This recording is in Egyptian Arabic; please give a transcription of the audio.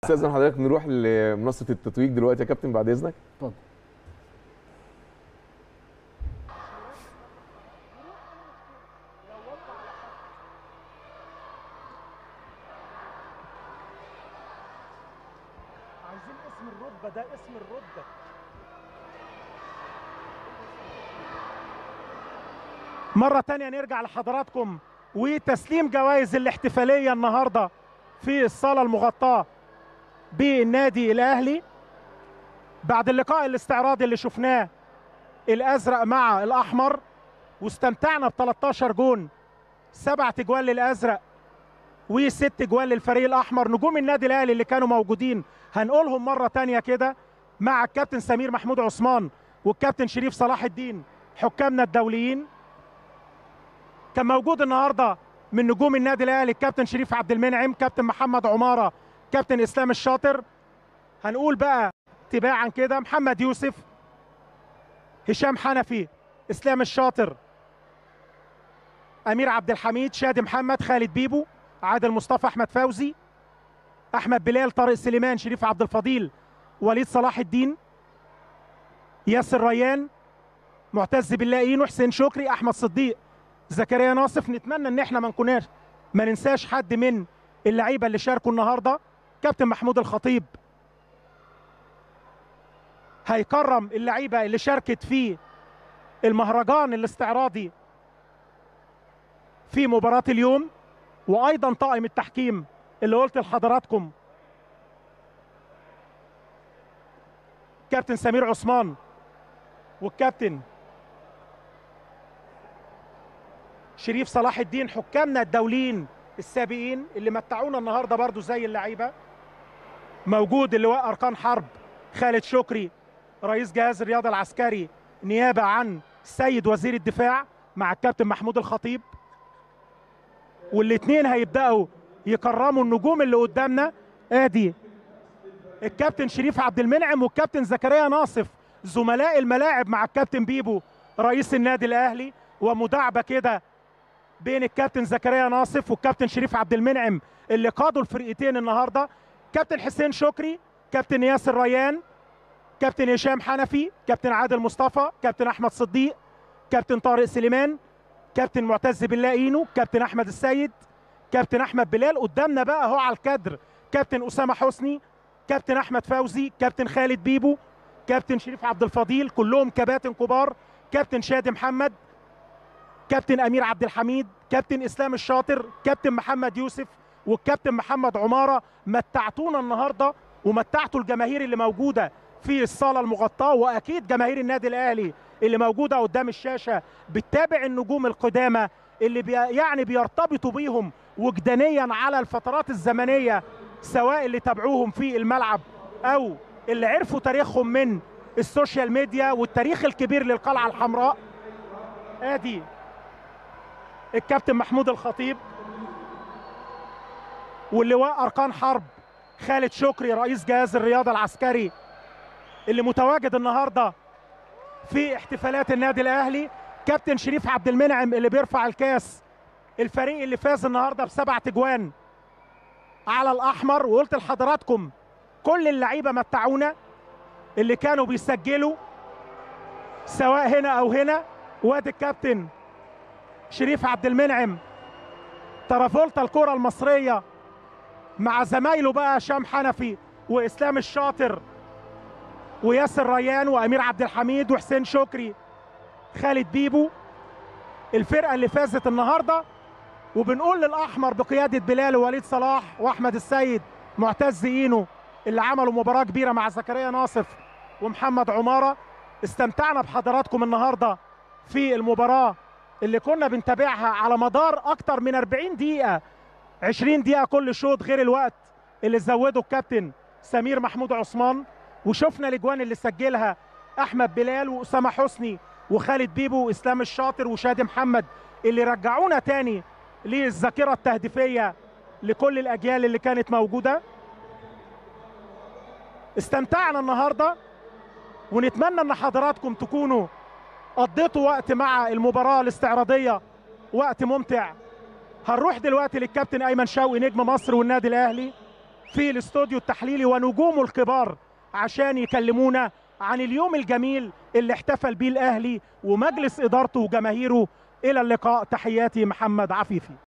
استاذن حضرتك نروح لمنصه التتويج دلوقتي يا كابتن بعد اذنك اتفضل عايزين اسم الرتبه ده اسم الرتبه مرة تانية نرجع لحضراتكم وتسليم جوائز الاحتفالية النهاردة في الصالة المغطاة بالنادي الأهلي بعد اللقاء الاستعراضي اللي شفناه الأزرق مع الأحمر واستمتعنا ب 13 جون سبعة جوال للأزرق وست جوال للفريق الأحمر نجوم النادي الأهلي اللي كانوا موجودين هنقولهم مرة تانية كده مع الكابتن سمير محمود عثمان والكابتن شريف صلاح الدين حكامنا الدوليين كان موجود النهارده من نجوم النادي الاهلي الكابتن شريف عبد المنعم كابتن محمد عماره كابتن اسلام الشاطر هنقول بقى تباعا كده محمد يوسف هشام حنفي اسلام الشاطر امير عبد الحميد شادي محمد خالد بيبو عادل مصطفى احمد فوزي احمد بلال طارق سليمان شريف عبد الفضيل وليد صلاح الدين ياسر ريان معتز بالله اينو حسين شكري احمد صديق زكريا ناصف نتمنى ان احنا ما نكوناش ما ننساش حد من اللعيبه اللي شاركوا النهارده كابتن محمود الخطيب هيكرم اللعيبه اللي شاركت في المهرجان الاستعراضي في مباراه اليوم وايضا طاقم التحكيم اللي قلت لحضراتكم كابتن سمير عثمان والكابتن شريف صلاح الدين حكامنا الدوليين السابقين اللي متعونا النهارده برضو زي اللعيبه موجود اللواء اركان حرب خالد شكري رئيس جهاز الرياضه العسكري نيابه عن السيد وزير الدفاع مع الكابتن محمود الخطيب والاثنين هيبداوا يكرموا النجوم اللي قدامنا ادي الكابتن شريف عبد المنعم والكابتن زكريا ناصف زملاء الملاعب مع الكابتن بيبو رئيس النادي الاهلي ومداعبه كده بين الكابتن زكريا ناصف والكابتن شريف عبد المنعم اللي قادوا الفرقتين النهارده كابتن حسين شكري كابتن ياسر ريان كابتن هشام حنفي كابتن عادل مصطفى كابتن احمد صديق كابتن طارق سليمان كابتن معتز بالله اينو كابتن احمد السيد كابتن احمد بلال قدامنا بقى اهو على الكادر كابتن اسامه حسني كابتن احمد فوزي كابتن خالد بيبو كابتن شريف عبد الفضيل كلهم كباتن كبار كابتن شادي محمد كابتن امير عبد الحميد كابتن اسلام الشاطر كابتن محمد يوسف والكابتن محمد عماره متعتونا النهارده ومتعتوا الجماهير اللي موجوده في الصاله المغطاه واكيد جماهير النادي الاهلي اللي موجوده قدام الشاشه بتتابع النجوم القدامى اللي بي يعني بيرتبطوا بيهم وجدانيا على الفترات الزمنيه سواء اللي تابعوهم في الملعب او اللي عرفوا تاريخهم من السوشيال ميديا والتاريخ الكبير للقلعه الحمراء ادي الكابتن محمود الخطيب واللواء اركان حرب خالد شكري رئيس جهاز الرياضه العسكري اللي متواجد النهارده في احتفالات النادي الاهلي كابتن شريف عبد المنعم اللي بيرفع الكاس الفريق اللي فاز النهارده بسبع تجوان على الاحمر وقلت لحضراتكم كل اللعيبه متعونا اللي كانوا بيسجلوا سواء هنا او هنا وادي الكابتن شريف عبد المنعم ترافولتا الكره المصريه مع زمايله بقى هشام حنفي واسلام الشاطر وياسر ريان وامير عبد الحميد وحسين شكري خالد بيبو الفرقه اللي فازت النهارده وبنقول للاحمر بقياده بلال ووليد صلاح واحمد السيد معتز اينو اللي عملوا مباراه كبيره مع زكريا ناصف ومحمد عماره استمتعنا بحضراتكم النهارده في المباراه اللي كنا بنتابعها على مدار اكتر من 40 دقيقه 20 دقيقه كل شوط غير الوقت اللي زوده الكابتن سمير محمود عثمان وشفنا الاجوان اللي سجلها احمد بلال واسامه حسني وخالد بيبو واسلام الشاطر وشادي محمد اللي رجعونا تاني للذاكره التهديفيه لكل الاجيال اللي كانت موجوده استمتعنا النهارده ونتمنى ان حضراتكم تكونوا قضيتوا وقت مع المباراه الاستعراضيه وقت ممتع هنروح دلوقتي للكابتن ايمن شوقي نجم مصر والنادي الاهلي في الاستوديو التحليلي ونجومه الكبار عشان يكلمونا عن اليوم الجميل اللي احتفل بيه الاهلي ومجلس ادارته وجماهيره الى اللقاء تحياتي محمد عفيفي